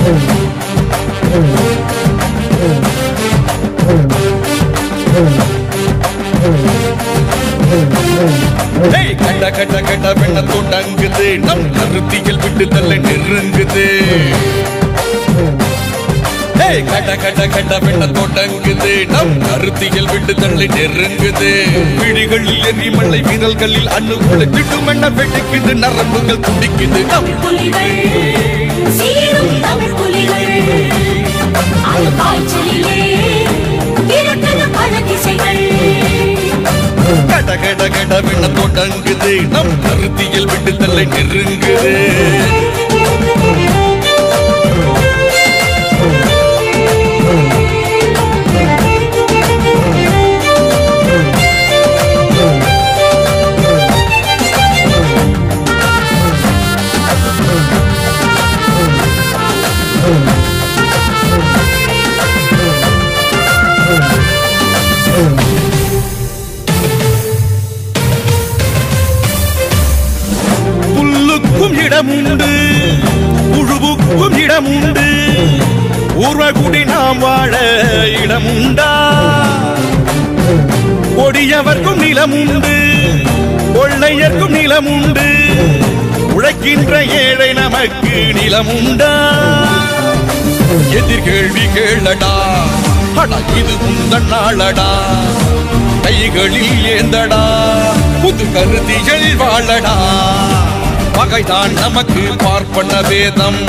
ஏய், கட்ட கட்ட கட்ட வெண்ண தோட்டங்குது நம் கருத்தியல் விட்டு தள்ள நெருங்குது ஏய், கட்ட கட்ட கட்ட வெண்ண தோட்டங்குது நம் கருத்தியல் விட்டு தள்ளி நெருங்குது விழிகளில் எரிமலை வீரல்களில் அணுகுள்ள திட்டுமெண்ண வெடிக்குது நரம்புகள் துடிக்குது நம் புலிகள் சீரும் தமிழ் புலிகள் அது காய்ச்சலிலே பிறக்குது பல திசைகள் கட கட கட வெண்ண தோட்டங்குது நம் கருத்தியல் விட்டு தள்ளி நெருங்குது புல்லுக்கும் இடமுண்டு புழுவுக்கும் இடமுண்டு ஊர்வகுடி நாம் வாழ இடமுண்டா கொடியவர்க்கும் நிலமுண்டு கொள்ளையர்க்கும் நிலமுண்டு உழைக்கின்ற ஏழை நமக்கு நிலமுண்டா எதிர்கேள்வி கேளடா அடா இது உந்தன் நாளடா கைகளில் ஏந்தடா புது கருதிகள் வாழடா பகைதான் நமக்கு பார்ப்பன வேதம்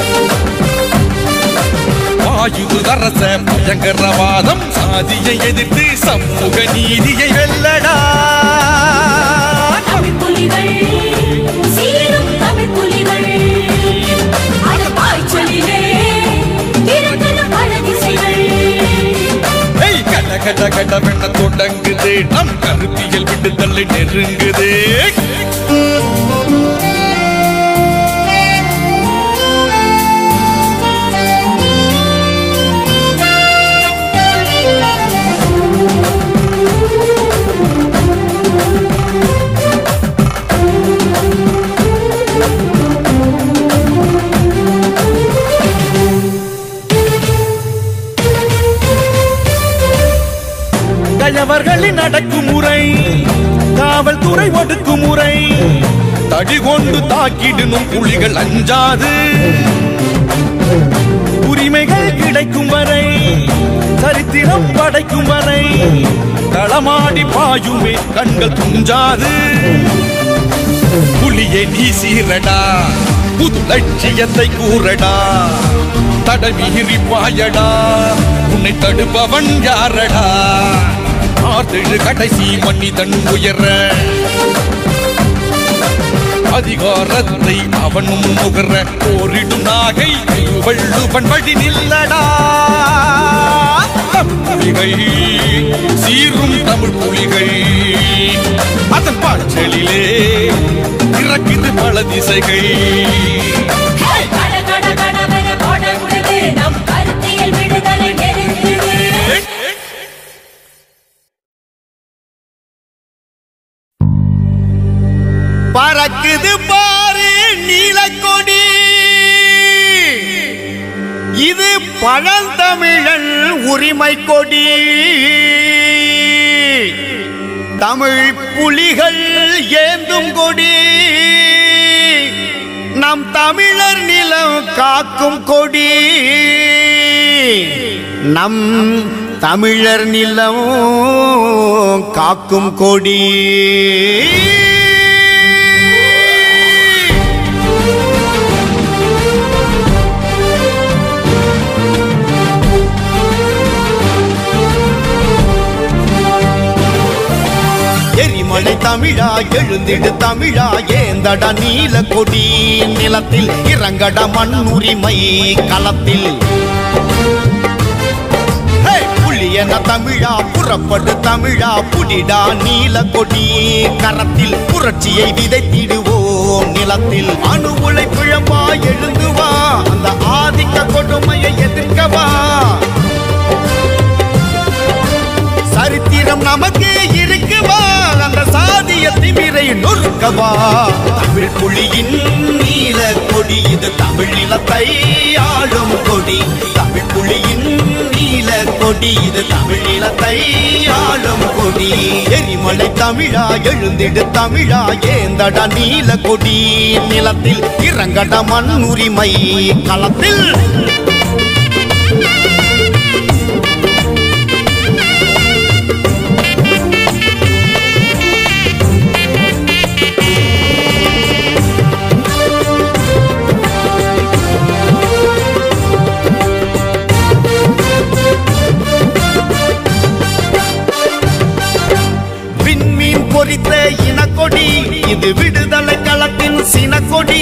வாயு அரச பயங்கரவாதம் சாதியை எதிர்த்து சமூக நீதியை வெல்லடா தமிழ் புலிகள் சீரும் தமிழ் புலிகள் அது காய்ச்சலிலே பிறக்குது பல திசைகள் ஏய், கட்ட கட்ட கட்ட வெண்ண தொடங்குது நம் கருத்தியல் விட்டு தள்ளி நெருங்குது கயவர்களின் அடக்குமுறை காவல்துறை ஒடுக்குமுறை தடி கொண்டு தாக்கிடணும் புலிகள் அஞ்சாது உரிமைகள் கிடைக்கும் வரை சரித்திரம் படைக்கும் வரை களமாடி பாயுமே கண்கள் துஞ்சாது புலியை நீ சீரடா புது லட்சியத்தை கூறடா தடமீறி பாயடா உன்னை தடுப்பவன் யாரடா ஆர்த்தெழு கடைசி மனிதன் உயர அதிகாரத்தை அவனும் நுகர போரிடும் நாகை வள்ளுவன் வழி நில்லடா நம் புலிகை சீரும் தமிழ் புலிகை அதன் பாய்ச்சலிலே இறக்குது பல திசைகள் கட கட கடவென தொடங்குது நம் கருத்தியல் விடுதலை நெருங்குது பறக்குது பாரு நீலக்கொடி இது பழந்தமிழன் உரிமை கொடி தமிழ் புலிகள் ஏந்தும் கொடி நம் தமிழர் நிலம் காக்கும் கொடி நம் தமிழர் நிலம் காக்கும் கொடி எரிமலை தமிழா எழுந்திடு தமிழா ஏந்தட நீல கொடி நிலத்தில் இறங்கட மண் உரிமை களத்தில் ஹே! புலியன தமிழா புறப்படு தமிழா புடிடா நீல கொடி கரத்தில் புரட்சியை விதைத்திடுவோம் நிலத்தில் அணு உலை பிழம்பா எழுந்து வா அந்த ஆதிக்க கொடுமையை எதிர்க்கவா சரித்திரம் நமக்கு இருக்குவா அந்த சாதிய திமிர திமிரை நொறுக்கவா தமிழ் புலியின் நீல கொடி இது தமிழ் நிலத்தை ஆளும் கொடி தமிழ் புலியின் நீல கொடி இது தமிழ் நிலத்தை ஆளும் கொடி எரிமலை தமிழா எழுந்திடு தமிழா ஏந்தடா நீல கொடி நிலத்தில் இறங்கட மண் உரிமை களத்தில் விண்மீன் பொறித்த இனக்கொடி இது விடுதலை களத்தின் சினக்கொடி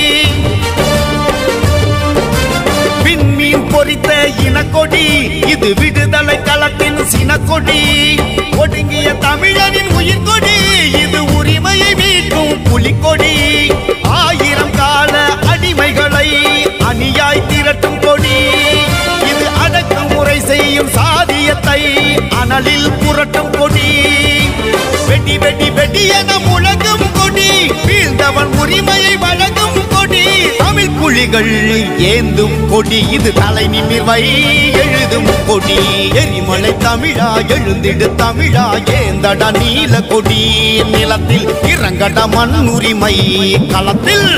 விண்மீன் பொறித்த இனக்கொடி இது விடுதலை களத்தின் சினக்கொடி ஒடுங்கிய தமிழனின் உயிர்கொடி இது உரிமையை மீட்கும் புலிக்கொடி ஆயிரம் கால அடிமைகளை அணியாய் திரட்டும் கொடி இது அடக்குமுறை செய்யும் சாதியத்தை அனலில் புரட்டும் கொடி வெடி வெடி வெடி என முழங்கும் கொடி வீழ்ந்தவன் உரிமையை வழங்கும் கொடி தமிழ் புலிகள் ஏந்தும் கொடி இது தலை நிமிர்வை எழுதும் கொடி எரிமலை தமிழா எழுந்திடு தமிழா ஏந்தடா நீல கொடி நிலத்தில் இறங்கட மண் உரிமை களத்தில்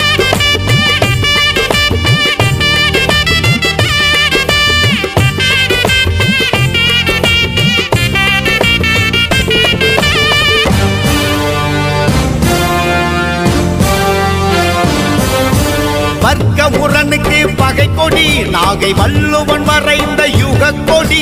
வர்க்க முரணுக்கு பகை கொடி நாகை வள்ளுவன் வரைந்த யுக கொடி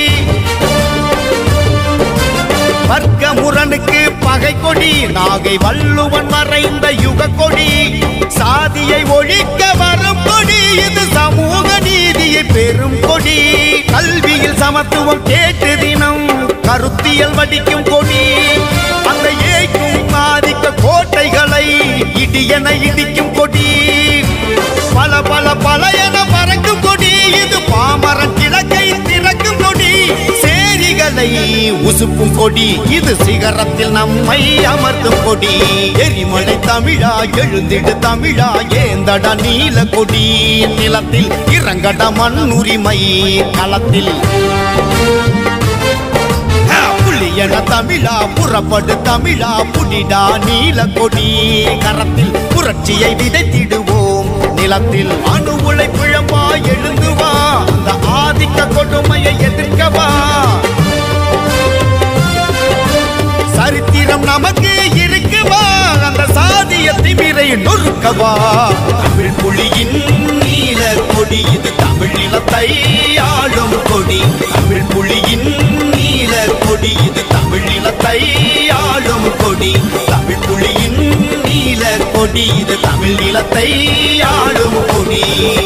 வர்க்க முரணுக்கு பகை கொடி நாகை வள்ளுவன் வரைந்த யுக கொடி சாதியை ஒழிக்க வரும் கொடி இது சமூக நீதியை பெரும் கொடி கல்வியில் சமத்துவம் கேட்டு தினம் கருத்தியல் வடிக்கும் கொடி அந்த ஏய்க்கும் ஆதிக்க கோட்டைகளை இடியென இடிக்கும் கொடி பல பல பல என பறக்கும் கொடி இது பாமரன் கிழக்கை திறக்கும் கொடி சேரிகளை உசுப்பும் கொடி இது சிகரத்தில் நம்மை அமர்த்தும் கொடி எரிமலை தமிழா எழுந்திடு தமிழா ஏந்தடா நீல கொடி நிலத்தில் இறங்கட மண் உரிமை களத்தில் புலியன தமிழா புறப்படு தமிழா புடிடா நீல கொடி கரத்தில் புரட்சியை விதைத்திடுவோம் நிலத்தில் அணு உலை பிழம்பா எழுந்து வா அந்த ஆதிக்க கொடுமையை எதிர்க்கவா சரித்திரம் நமக்கு இருக்குவா அந்த சாதிய திமிரை நொறுக்கவா தமிழ் புலியின் நீல கொடி இது தமிழ் நிலத்தை ஆளும் கொடி தமிழ் புலியின் நீல கொடி இது தமிழ் நிலத்தை ஆளும் கொடி தமிழ் புலியின் நீல கொடி இது தமிழ் நிலத்தை ஆளும் கொடி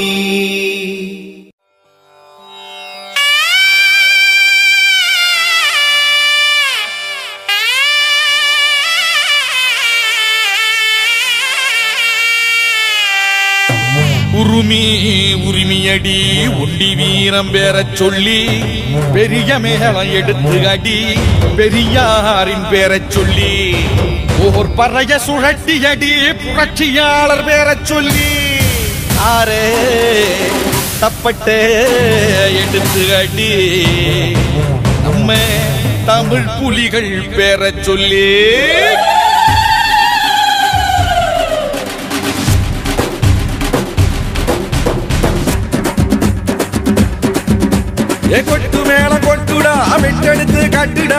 உருமி உரிமையடி உண்டி வீரம் பேரச் சொல்லி பெரிய மேளம் எடுத்து அடி பெரியாரின் பேரச் சொல்லி ஓர் பறைய சுழட்டி அடி புரட்சியாளர் பேரச் சொல்லி ஆரே தப்பட்டு எடுத்து அடி நம்ம தமிழ் புலிகள் பேரச் சொல்லி ஏ கொட்டு மேல கொட்டுடா விட்டெடுத்து கட்டுடா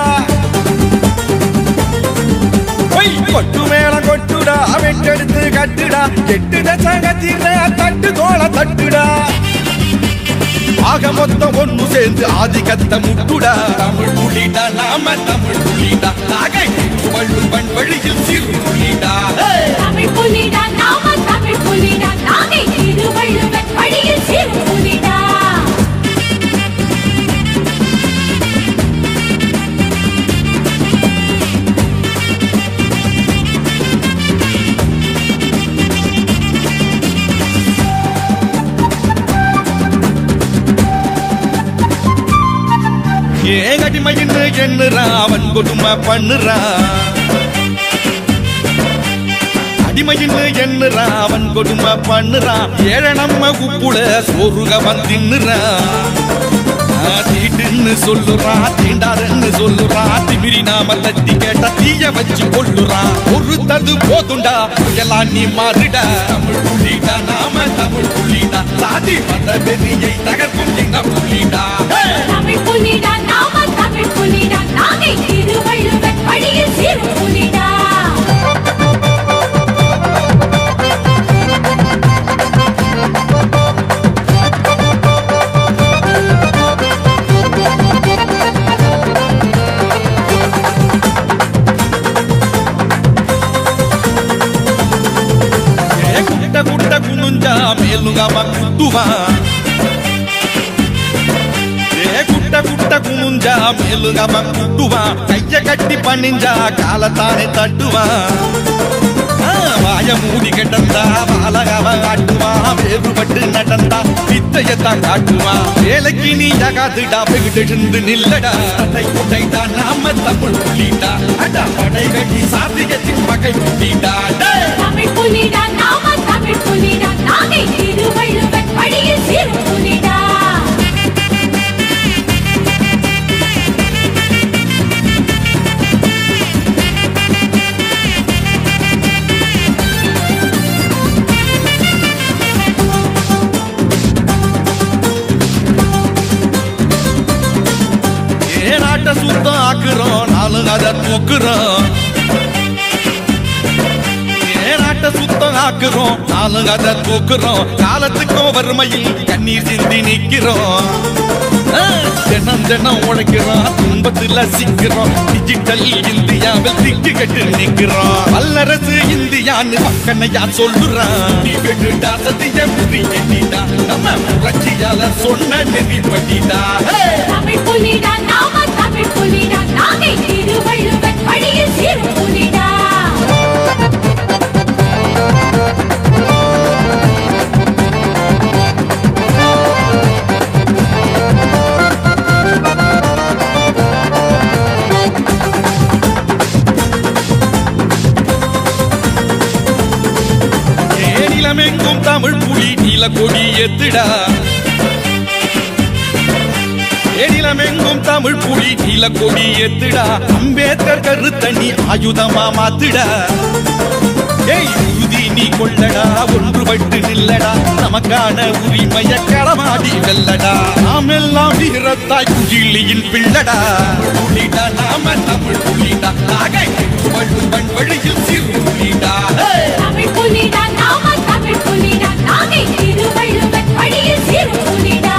பொய் கொட்டு மேல கொட்டுடா விட்டெடுத்து கட்டுடா எட்டு தசகத்திர தட்டு கோல தட்டுடா ஆக மொத்தம் ஒண்ணு சேர்ந்து ஆதிக்கத்தை முட்டுடா தமிழ் புலிடா நாம தமிழ் புலிடா நாகை வள்ளுவன் வழியில் சிறு புலிடா தமிழ் புலிடா நாம தமிழ் புலிடா நாகை திருவள்ளுவன் வழியில் சிறு புலிடா ஏன் அடிமைன்னு எண்ணுறான் அவன் கொடுமை பண்ணுறான் அடிமையின்னு எண்ணுறான் அவன் கொடுமை பண்ணுறான் ஏழை நம்ம உப்புல சோறுக வந்தின்னுறான் தீட்டுன்னு சொல்லுறான் தீண்டாருன்னு சொல்லுறான் திமிரி நாம தட்டி கேட்ட தீய வச்சு கொள்ளுறான் ஒரு தது போதுண்டா எல்லாம் நீ மாறுடா தமிழ் புள்ளிடா நாம தமிழ் புள்ளிடா சாதி மத வெறியை தகர்க்கும் எங்க புள்ளிடா தமிழ் புலிடா நாம தமிழ் புலிடா நாகை திருவள்ளுவர் வழியில் சிறு புலிடா ஏ குட்ட குட்ட குனுஞ்சா மேலுங்காம குட்டுவான் ஏ குட்ட குட்ட குனுஞ்சா மேலுங்காம குட்டுவான் கைய கட்டி பணிஞ்சா காலத்தானே தட்டுவான் ஆ, வாய மூடி கிடந்தா வாழகாவ காட்டுவான் வேறுபட்டு நடந்தா வித்தையத்தான் காட்டுவான் வேலைக்கு நீ ஜகாதுடா வெகுடெழுந்து நில்லடா அதை குட்டைடா நாம தமிழ் புள்ளிடா அடா படை கட்டி சாதிகத்தின் பகை புள்ளிடா டேய் தமிழ் புலிடா நாம தமிழ் புலிடா நாகை திருவள்ளுவர் வழியில் சிறு புலிடா ஏ நாட்ட சுத்தம் ஆக்குறோம் நாலு அதை தூக்குறோம் ஏ நாட்ட சுத்தம் ஆக்குறோம் நாலு அதை தூக்குறோம் காலத்துக்கும் வறுமையில் கண்ணீர் சிந்தி நிக்கிறோம் ஆ, தினம் தினம் உழைக்கிறோம் துன்பத்துல சிக்கிறோம் டிஜிட்டல் இந்தியாவில் திக்கு கட்டு நிக்கிறோம் வல்லரசு இந்தியான்னு பக்கனையா சொல்லுறான் நீ வெட்டுடா சத்திய புரி எண்ணிடா நம்ம புரட்சியால சொன்ன நெறி பண்ணிடா தமிழ் புலிடா நாம தமிழ் புலிடா நாகை திருவள்ளுவர் வழியில் சிறு புலிடா ஏனிலமெங்கும் தமிழ் புலி நீல கொடி எத்துடா ஏனிலமெங்கும் தமிழ் புலி நீல கொடி எத்துடா அம்பேத்கர் கருத்தணி ஆயுதமா மாத்துடா ஏய் உறுதி நீ கொள்ளடா ஒன்றுபட்டு நில்லடா நமக்கான உரிமைய களமாடி வெல்லடா நாம் எல்லாம் வீரத்தாய் குஜிலியின் பிள்ளடா புலிடா நாம தமிழ் புலிடா நாகை வள்ளுவன் வழியில் சிறு புலிடா Hey! தமிழ் புலிடா நாம தமிழ் புலிடா நாகை திருவள்ளுவர் வழியில் சிறு புலிடா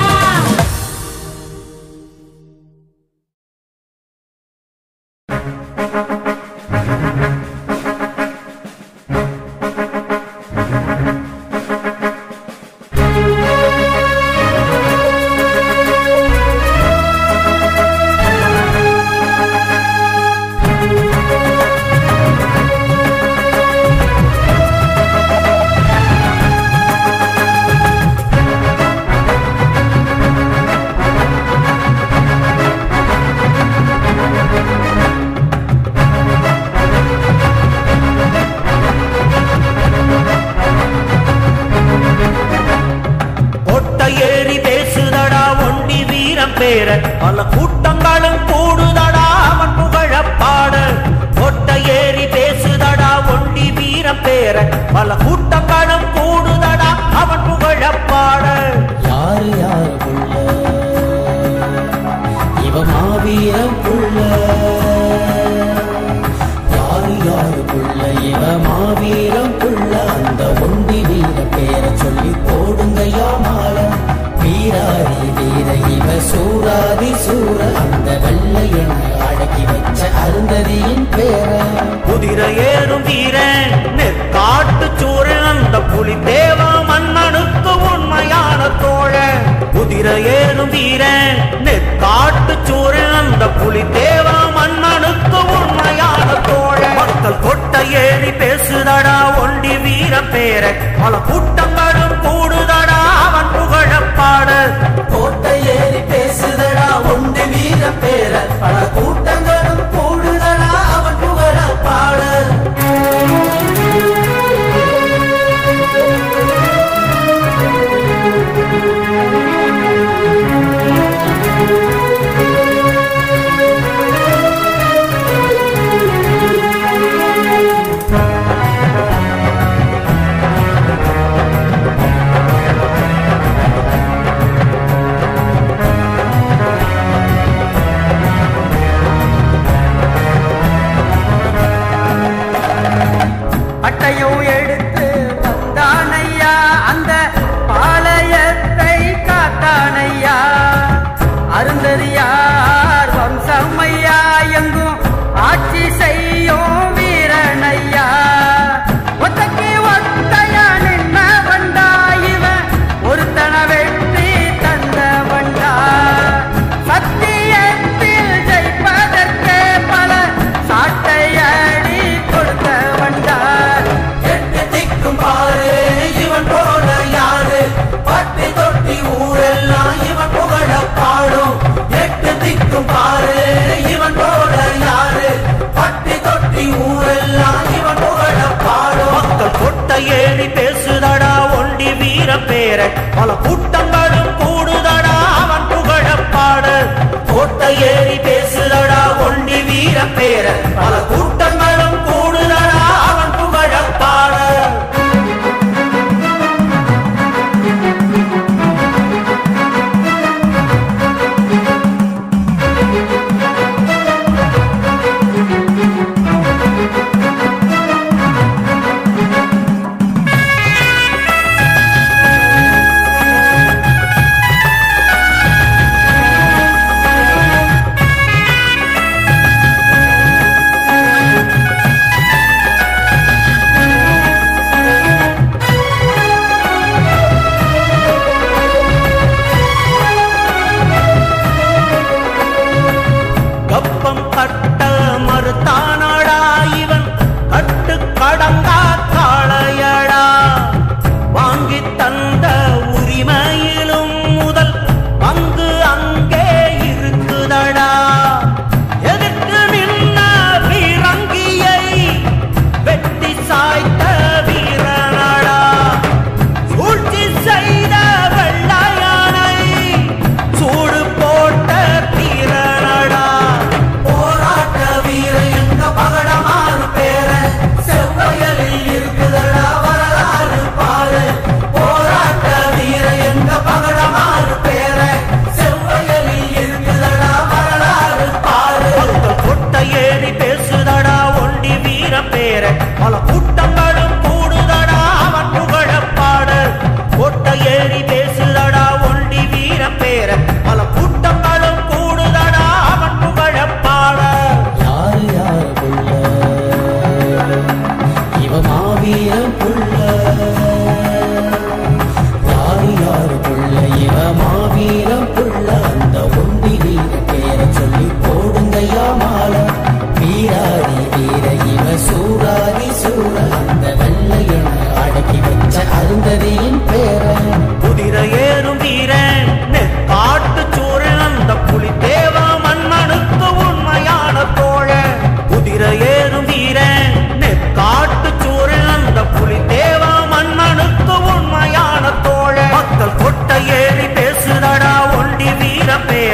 கொட்ட ஏறி பேசுதடா ஒண்டி வீரம் பேர பல கூட்டங்களும் கூடுதடா அவன் புகழப் பாட கொட்ட ஏறி பேசுதடா ஒண்டி வீரம் பேர பல கூட்டங்களும் கூடுதடா அவன் புகழப் பாட யாரு யாரு புள்ள இவ மாவீரம் புள்ள யாரு யாரு புள்ள இவ மாவீரம் புள்ள அந்த ஒண்டி வீர பேரை சொல்லி போடுங்கய்யா மாலை வீராதி வீர இவ சூராதி சூர அந்த வெள்ளையனை அடக்கி வச்ச அருந்ததியின் பேரை குதிரை ஏறும் வீரன் நெற்காட்டு சூரன் அந்த புலி தேவ மன்னனுக்கு உண்மையான தோழன் குதிரை ஏறும் வீரன் நெற்காட்டு சூரன் அந்த புலி தேவ மன்னனுக்கு உண்மையான தோழன் மக்கள் கொட்ட ஏறி பேசுதடா ஒண்டி வீரம் பேர பல கூட்டங்களும் கூடுதடா அவன் புகழப் பாட கோட்டை ஏறி பேசுதடா ஒன்று வீர பேர பல கூட்டங்களும் கூடுதடா அவன் புகழ பாட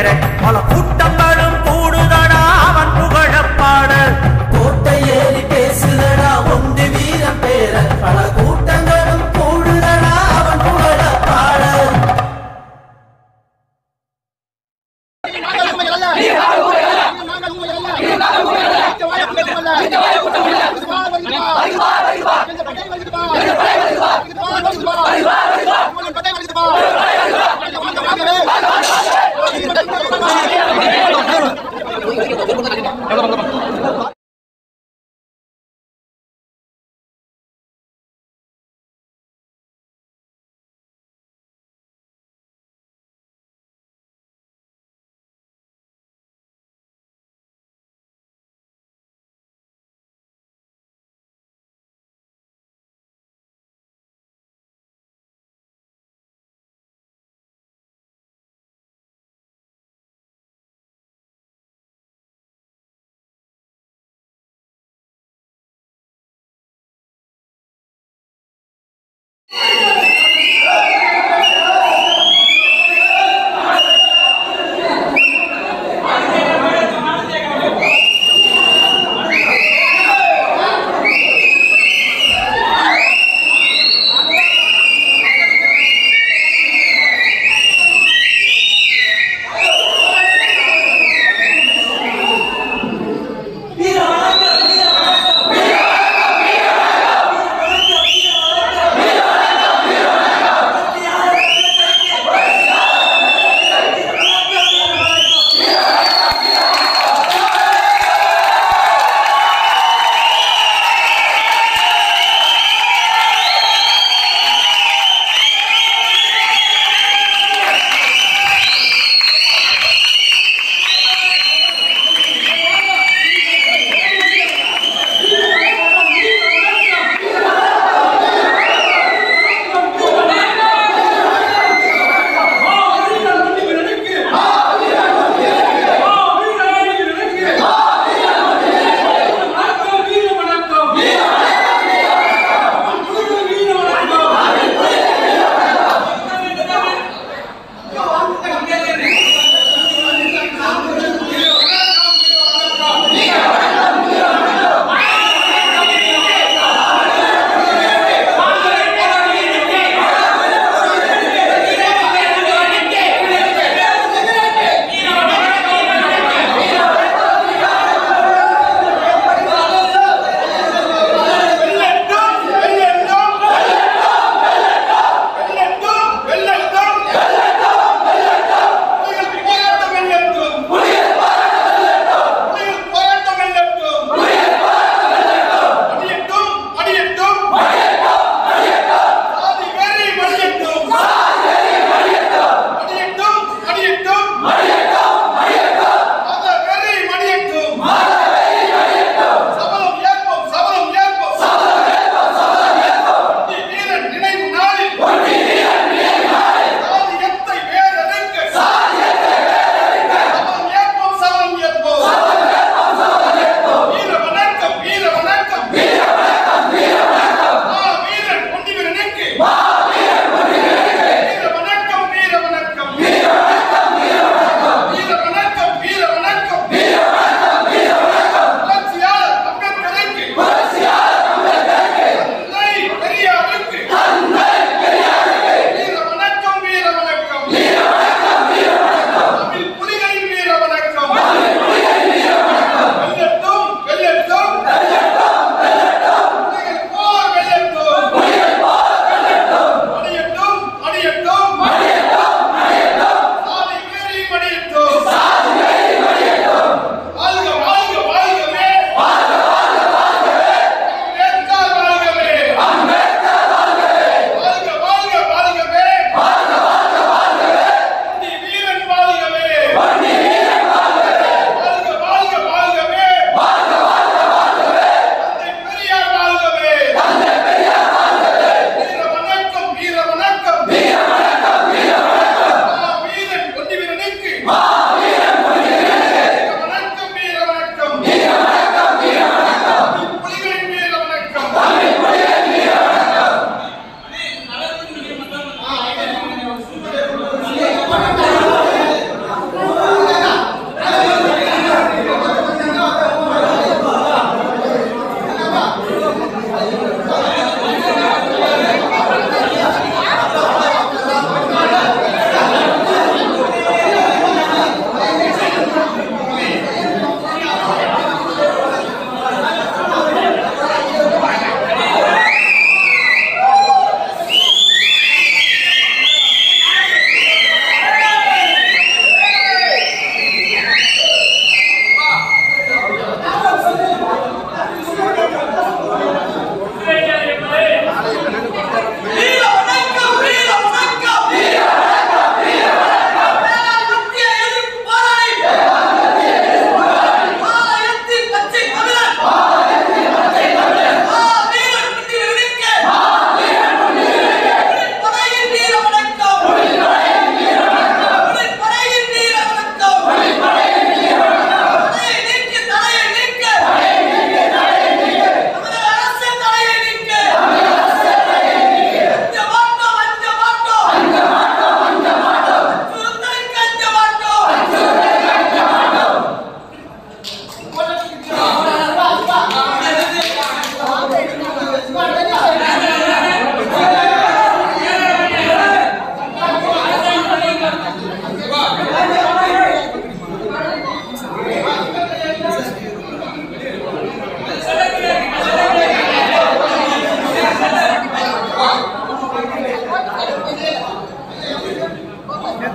பேர பல கூட்டங்களும் கூடுதடா அவன் புகழப்பாட கோட்டை ஏறி பேசுதடா ஒன்று வீரம் பேர பல கூட்டங்களும் கூடுதடா அவன் புகழ பாட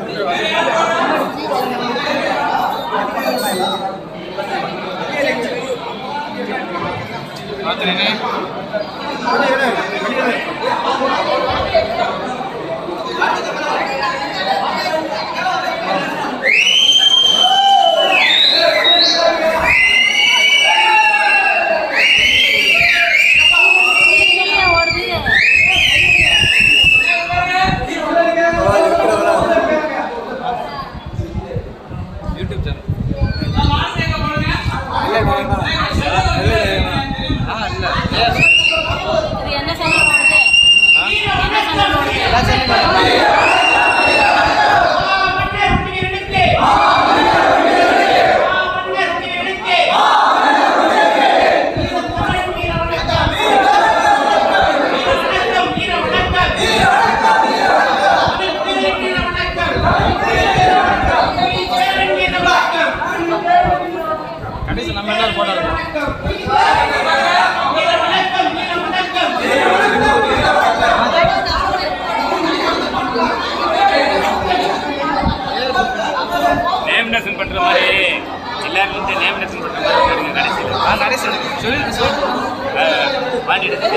இது என்ன சேனல் ஓடுது என்ன சேனல் ஓடுது நேமினேஷன் பண்ற மாதிரி எல்லாரும் வந்து நேமினேஷன் பண்ற மாதிரி பாருங்க கடைசியில் ஆ கடைசியில் சொல்லு சொல்லு பாண்டிட்டு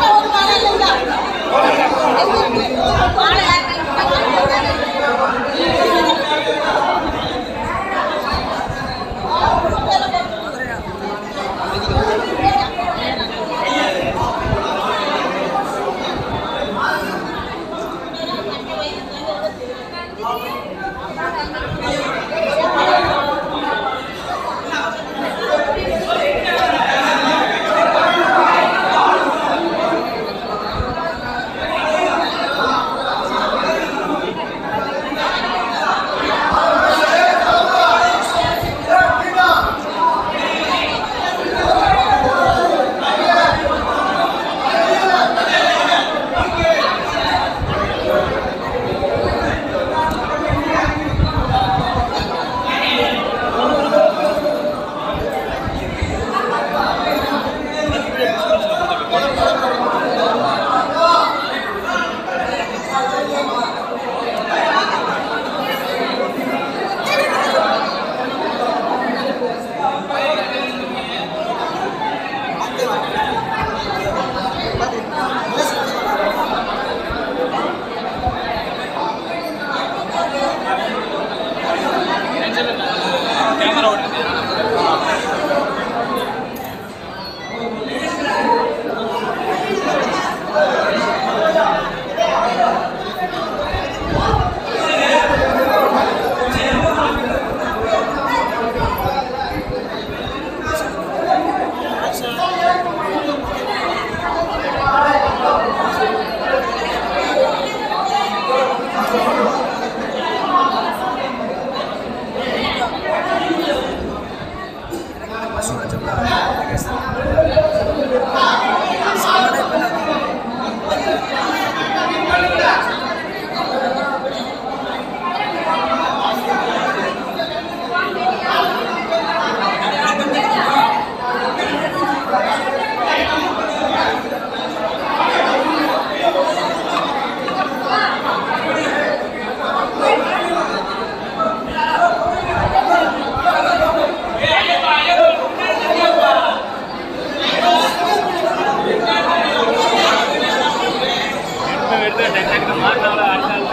எடுத்து டக்கு டக்குனு மாட்டினாலும்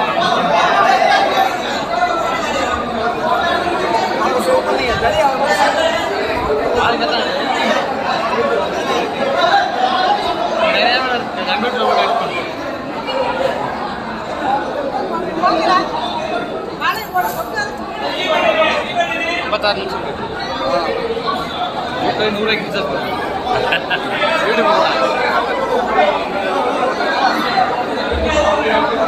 அடுத்த கம்ப்யூட்டர் கூட எடுத்து ஐம்பத்தாறு நிமிஷம் இப்போ நூறு ரீசார்ஜ் வீடு போகலாம்